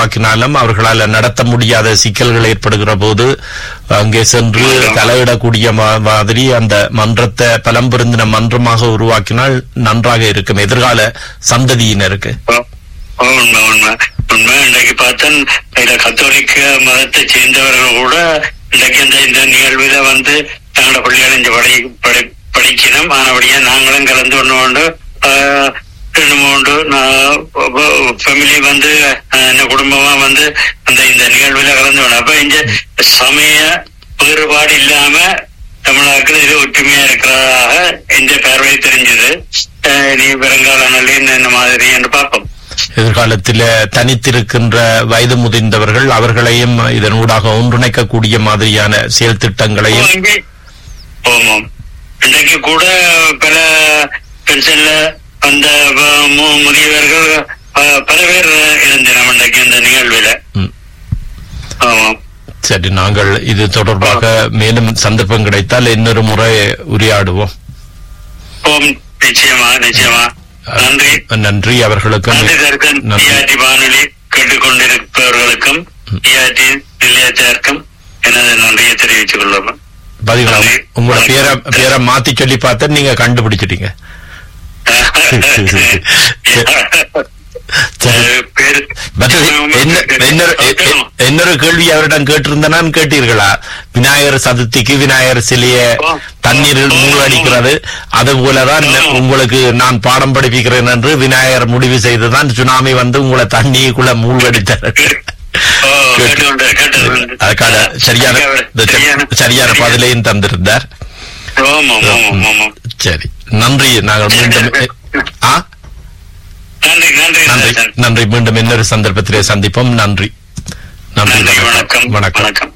உருவாக்கினாலும் அவர்களால் நடத்த முடியாத சிக்கல்கள் ஏற்படுகிற போது அங்கே சென்று தலையிடக்கூடிய மா- மாதிரி அந்த மன்றத்தை பலம் பொருந்தின மன்றமாக உருவாக்கினால் நன்றாக இருக்கும் எதிர்கால சந்ததியினருக்கு ஓ- உண்மை உண்மை உண்மை இன்றைக்கு பார்த்தேன் இந்த கத்தோலிக்க மதத்தை சேர்ந்தவர்கள் கூட இன்றைக்கு இந்த இந்த நிகழ்வுல வந்து தங்களோட பிள்ளைகள் இந்த படி படி படிக்கணும் ஆனபடியா நாங்களும் கலந்து கொண்டு கொண்டு ஆஹ், ரெண்டு மூன்று ஃபேமிலி வந்து ஆஹ், இந்த குடும்பமா வந்து அந்த இந்த நிகழ்வுல கலந்து கொண்டு அப்ப இந்த சமய வேறுபாடு இல்லாம தமிழாக்கள் இது ஒற்றுமையா இருக்கிறதாக இந்த பார்வை தெரிஞ்சது ஆஹ், இனி வருங்காலங்களில் இந்த மாதிரி என்று பார்ப்போம் எதிர்காலத்தில் தனித்திருக்கின்ற வயது முதிர்ந்தவர்கள் அவர்களையும் இதன் ஊடாக ஒன்றிணைக்கக்கூடிய மாதிரியான செயல் திட்டங்களையும் இங்கே ஆமாம் இன்றைக்கு கூட பல பென்ஷன்ல அந்த வ- மு- முதியவர்கள் ப- பல பேர் இருந்தனர் இன்றைக்கு இந்த நிகழ்வுல ம். ஆமாம் சரி நாங்கள் இது தொடர்பாக மேலும் சந்தர்ப்பம் கிடைத்தால் இன்னொரு முறை உரையாடுவோம் ஓம் நிச்சயமா நிச்சயமா நன்றி நன்றி அவர்களுக்கும் நன்றி தர்க்கன் நன்றி டிஆர்டி வானொலி கேட்டுக்கொண்டிருப்பவர்களுக்கும் டிஆர்டி நிலையத்திற்கும் எனது நன்றியை தெரிவித்துக் கொள்ளும் பதிகளா நன்றி. உங்களோட வணக்கம். பேரை பேரை மாத்தி சொல்லி பார்த்தா நீங்க கண்டுபிடிச்சிட்டீங்க சரி. பேரு மற்றது என்ன- இன்னொரு எ- எ- இன்னொரு கேள்வி அவரிடம் கேட்டிருந்தனான் கேட்டீர்களா விநாயகர் சதுர்த்திக்கு விநாயகர் சிலைய தண்ணீரில் மூழ்கடிக்கிறது அது போலதான் உங்களுக்கு நான் பாடம் படிப்பிக்கிறேன் என்று விநாயகர் முடிவு செய்துதான் சுனாமி வந்து உங்களை தண்ணிக்குள்ள மூழ்கடித்தார் ஓ, கேட்டுக்கொண்டு, கேட்டுக்கொண்டு. அதுக்கான சரியான இந்த சரியான- சரியான பதிலையும் தந்திருந்தார் ஆமாம், ஆமாம், ஆமாம். சரி நன்றி நாங்கள் மீண்டும் ஆ நன்றி நன்றி நன்றி ராஜன். நன்றி மீண்டும் இன்னொரு சந்தர்ப்பத்திலே சந்திப்போம் நன்றி நன்றி நன்றி வணக்கம் வணக்கம் வணக்கம் வணக்கம்